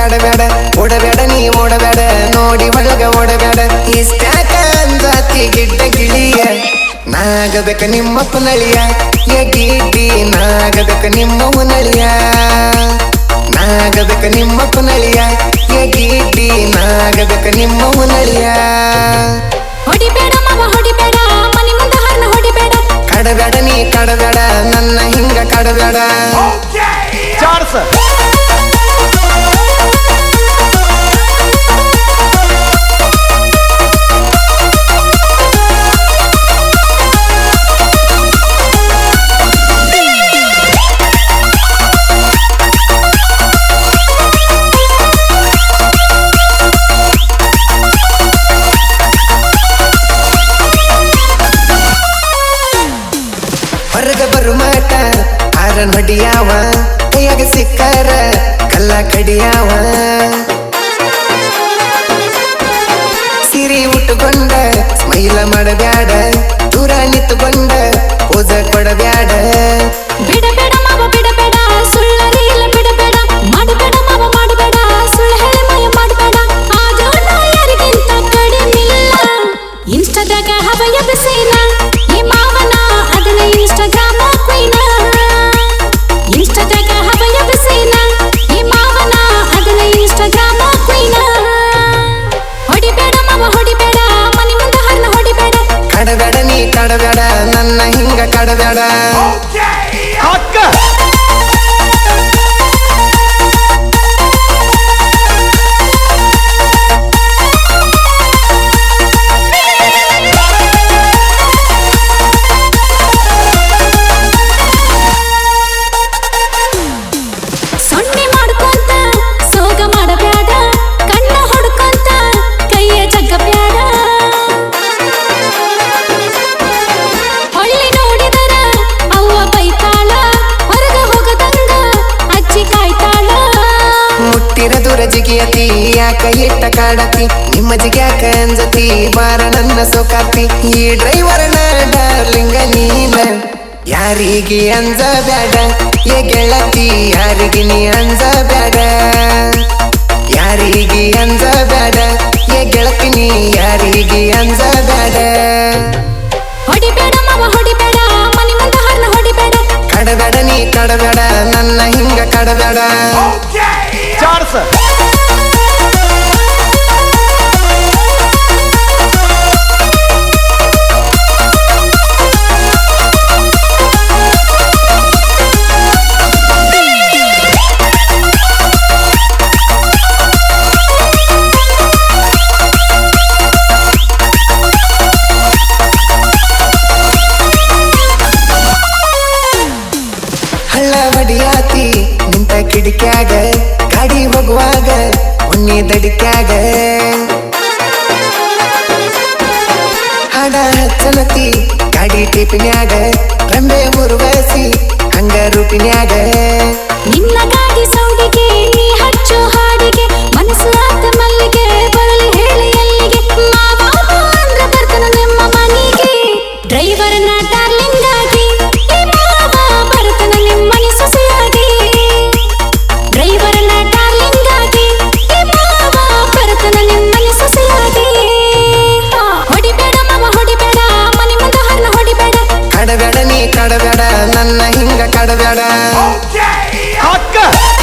ಕಾಡಬೇಡ ಓಡಬೇಡ ನೀ ಓಡಬೇಡ ನೋಡಿ ಒಳಗ ಓಡಬೇಡ ಇಷ್ಟ್ಯಾಕ ಅಂಜಾತಿ ಗಿಡ್ಡ ಗಿಳಿಯ ನಾಗಬೇಕ ನಿಮ್ಮಪ್ಪ ನಳಿಯ ಎಗಿಡ್ಡಿ ನಾಗಬೇಕ ನಿಮ್ಮವ್ವ ನಳಿಯ ನಾಗಬೇಕ ನಿಮ್ಮಪ್ಪ ನಳಿಯ ಎಗಿಡ್ಡಿ ನಾಗಬೇಕ ನಿಮ್ಮವ್ವ ನಳಿಯ ಹೊಡಿಬೇಡ ಮಾವ ಹೊಡಿಬೇಡ ಮನೆ ಮುಂದೆ ಹರ್ನ ಹೊಡಿಬೇಡ ಕಡಬೇಡ ನೀ ಕಡಬೇಡ ನನ್ನ ಹಿಂಗ ಕಡಬೇಡ ಚಾರ್ಸ್ ಹೊರಗ ಬರು ಮಾಟ ಆರನ್ ಹೊಡಿಯಾವ ಕೈಯಾಗ ಸಿಕ್ಕಾರ ಕಲ್ಲ ಕಡಿಯಾವ ಸಿರಿ ಉಟ್ಟುಕೊಂಡ ಸ್ಮೈಲ ಮಾಡಬ್ಯಾಡ ದೂರ ನಿಂತುಕೊಂಡ ಪೂಜ ಕೊಡಬ್ಯಾಡ ಬಿಡಬೇಡ ಮಾವ ಬಿಡಬೇಡ ಸುಳ್ಳರಿಲ್ಲ ಬಿಡಬೇಡ ಮಾಡಬೇಡ ಮಾವ ಮಾಡಬೇಡ ಸುಳ್ಳು ಹೇಳಿ ಮಯ ಮಾಡಬೇಡ ಆದ್ರೂ ನಾ ಯಾರಿಗಿಂತ ಕಡಿಮಿಲ್ಲ ಇನ್ಸ್ಟಾದಾಗ ಹವಯ ಬಿಸಿನ ಈ ಮಾವನ ಅದನ್ನ ಇನ್ಸ್ಟಾಗ್ರಾಮ ಕ್ವೀನ ಇನ್ಸ್ಟಾದಾಗ ಹವಯ ಬಿಸಿನ ಈ ಮಾವನ ಅದನ್ನ ಇನ್ಸ್ಟಾಗ್ರಾಮ ಕ್ವೀನ ಹೊಡಿಬೇಡ ಮಾವ ಹೊಡಿಬೇಡ ಮನೆ ಮುಂದೆ ಹರ್ನ ಹೊಡಿಬೇಡ ಕಡಬೇಡ ನೀ ಕಡಬೇಡ ನನ್ನ ಹಿಂಗ ಕಡಬೇಡ ಅಕ್ಕ ಸೊನ್ನೆ ಮಾಡ್ಕೊಂತ ಸೋಗ ಮಾಡಬ್ಯಾಡ ಕಣ್ಣ ಹೊಡ್ಕೊಂತ ಕೈಯ ಜಗ್ಗಬ್ಯಾಡ ಹೊಳ್ಳಿ ನೋಡಿದರ ಅವ್ವ ಬೈತಾಳ ಹೊರಗ ಹೋಗದಂಗ ಅಜ್ಜಿ ಕಾಯ್ತಾಳ ಮುಟ್ಟಿರ ದೂರ ಜಿಗಿಯತಿ ಯಾಕ ಇಟ್ಟ ಕಾಡತಿ ನಿಮ್ಮ ಜಿಗ್ಯಾಕ ಅಂಜತಿ ಬಾರ ನನ್ನ ಸೋಕಾತಿ ಈ ಡ್ರೈವರ್ನ ಡಾರ್ಲಿಂಗ ನೀನ ಯಾರಿಗೆ ಅಂಜ ಬ್ಯಾಡ ಏ ಗೆಳತಿ ಯಾರಿಗೆ ನೀ ಅಂಜ ಬ್ಯಾಡ ಯಾರಿಗೆ ಅಂಜ ಬ್ಯಾಡ ಏ ಗೆಳತಿ ನೀ ಯಾರಿಗೆ ಅಂಜ ಬ್ಯಾಡ ಹೊಡಿಬೇಡ ಮಾವ ಹೊಡಿಬೇಡ ಮನೆ ಮುಂದೆ ಹರ್ನ ಹೊಡಿಬೇಡ ಕಡಬೇಡ ನೀ ಕಡಬೇಡ ನನ್ನ ಹಿಂಗ ಕಡಬೇಡ ಚಾರ್ಸ್ ಹಳ್ಳ ಹೊಡಿಯಾತಿ ನಿಂತ ಕಿಡಿಕ್ಯಾಗ ಗಾಡಿ ಹೋಗುವಾಗ ಉಣ್ಣಿ ದಡಿಕ್ಯಾಗ ಹಾಡ ಹಚ್ಚನತಿ ಗಾಡಿ ಟಿಪಿನ್ಯಾಗ ರಂಬೆ ಮುರುವಸಿ ಹಂಗ ರೂಪಿನ್ಯಾಗ ನಿನ್ನ ಗಾಡಿ ಸೌಡಿಗೆ ನೀ ಹಚ್ಚು ಹಾಡಿಗೆ ಮನಸ್ಸು ಆತ ಮಲ್ಲಿಗೆ ಬರಲಿ ಹೇಳಿ ಎಲ್ಲಿಗೆ ಮಾವ ಅಂದ್ರ ಬರ್ತಾನ ನಿಮ್ಮ ಮನೆಗೆ ಡ್ರೈವರ್ನ ಡಾರ್ಲಿಂಗ್ ಆಗಿ ಈ ಮಾವ ಬರ್ತಾನ ನಿಮ್ಮ ಮನೆ ಸೊಸೆಯಾಗಿ ಡ್ರೈವರ್ನ ಡಾರ್ಲಿಂಗ್ ಆಗಿ ಈ ಮಾವ ಬರ್ತಾನ ನಿಮ್ಮ ಮನೆ ಸೊಸೆಯಾಗಿ ಹೊಡಿಬೇಡ ಮಾವ ಹೊಡಿಬೇಡ ಮನೆ ಮುಂದೆ ಹರ್ನ ಹೊಡಿಬೇಡ ಕಡಬೇಡ ನೀ ಕಡಬೇಡ ನನ್ನ ಹಿಂಗ ಕಡಬೇಡ ಅಕ್ಕ